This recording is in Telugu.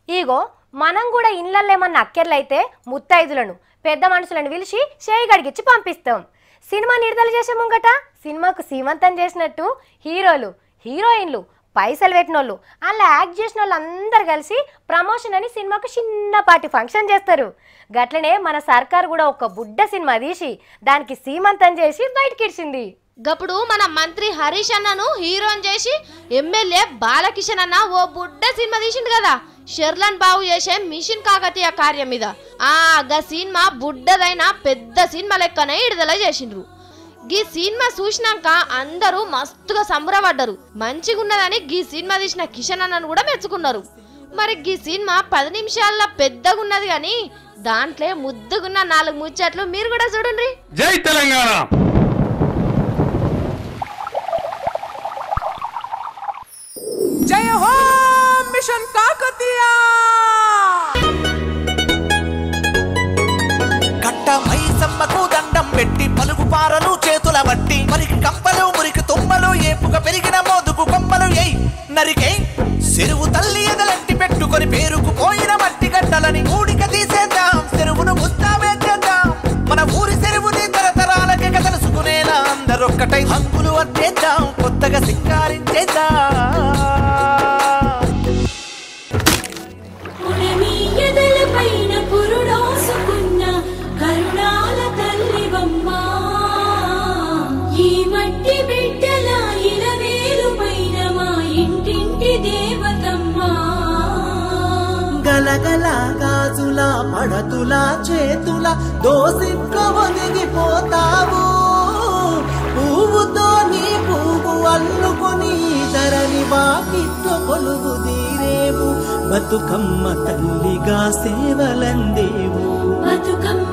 ఇగో మనం కూడా ఇళ్ళల్లో ఏమన్నా అక్కెర్లైతే ముత్తైదులను పెద్ద మనుషులను పిలిచి చేయి గడిగిచ్చి పంపిస్తాం సినిమా విడుదల చేసే ముంగట సినిమాకు సీమంతం చేసినట్టు హీరోలు హీరోయిన్లు పైసలు పెట్టినోళ్ళు అలా యాక్ట్ చేసిన వాళ్ళు అందరు కలిసి ప్రమోషన్ అని సినిమాకు చిన్నపాటి ఫంక్షన్ చేస్తారు గట్లనే మన సర్కార్ కూడా ఒక బుడ్డ సినిమా తీసి దానికి సీమంతం చేసి బయటకి ఇచ్చింది గప్పుడు మన మంత్రి హరీష్ అన్నను హీరోని చేసి ఎమ్మెల్యే బాలకిషన్ అన్న ఓ బుడ్డ సినిమా తీసిండు కదా షెర్లన్ బాబు చేసే మిషన్ కాకతీయ కార్యం మీద ఆ గా సినిమా బుడ్డదైన పెద్ద సినిమా లెక్కనే విడుదల చేసిండ్రు గీ సినిమా చూసినాక అందరూ మస్తుగా సంబరపడ్డరు మంచిగున్నదని గీ సినిమా తీసిన కిషన్ అన్నను కూడా మెచ్చుకున్నారు మరి గీ సినిమా పది నిమిషాల్లో పెద్దగున్నది కానీ దాంట్లో ముద్దుగున్న నాలుగు ముచ్చట్లు మీరు కూడా చూడండి జై తెలంగాణ జయ హో మిషన్ కాకతీయ కట్ట మైసమ్మకు దండం పెట్టి పలుగు పారలు చేతుల బట్టి మరికి కంపలు మురికి తుమ్మలు ఏపుక పెరిగిన మోదుకు కొమ్మలు ఎయ్ నరికై చెరువు తల్లి ఎదలంటి పెట్టుకొని పేరుకు పోయిన మట్టి గడ్డలని ఊడిక తీసేద్దాం చెరువును ముస్తాబేద్దాం మన ఊరి చెరువుని తరతరాలకి తెలుసుకునేలా అందరొక్కటై హంగులు అద్దేద్దాం కొత్తగా సింగారించేద్దాం పుడమీయదల పైన పురుడోసుకున్న కరుణాల తల్లివమ్మ ఈ మట్టి బిడ్డల ఇలవేలు పైన మా ఇంటింటి దేవతమ్మ గలగల గాజుల పడతుల చేతుల దోసిట్ల ఒదిగిపోతావు పువ్వుతో నీ పువ్వు అల్లుకొని ధరని వాకిట్లో కొలువు తీరేవు బతుకమ్మ తల్లిగా సేవలందేవు బతుకమ్మ